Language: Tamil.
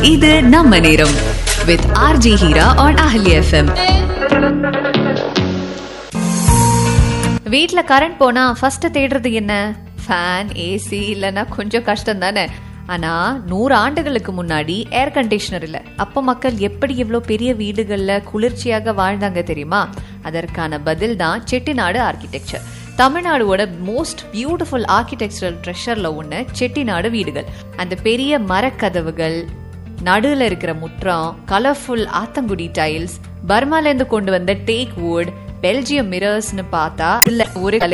இது நம்ம நேரம் with RJ Heera on Ahalya FM வீட்ல கரண்ட் போனா ஃபர்ஸ்ட் தேடுறது என்ன ஃபேன் ஏசி இல்லனா கொஞ்சம் கஷ்டம் தானே ஆனா நூறு ஆண்டுகளுக்கு முன்னாடி ஏர் கண்டிஷனர் இல்ல அப்ப மக்கள் எப்படி இவ்வளவு பெரிய வீடுகள்ல குளிர்ச்சியாக வாழ்ந்தாங்க தெரியுமா அதற்கான பதில் தான் செட்டிநாடு ஆர்கிடெக்சர் தமிழ்நாடுவோட மோஸ்ட் பியூட்டிஃபுல் ஆர்கிடெக்சரல் ட்ரெஷர்ல ஒண்ணு செட்டிநாடு வீடுகள் அந்த பெரிய மரக்கதவுகள் நடுவுல இருக்கிற முற்றம் கலர்ஃபுல் ஆத்தங்குடி டைல்ஸ் பர்மால இருந்து கொண்டு வந்த டேக் வுட் பெல்ஜியம் மிரர்ஸ்னு பார்த்தா இல்ல ஒரு கலை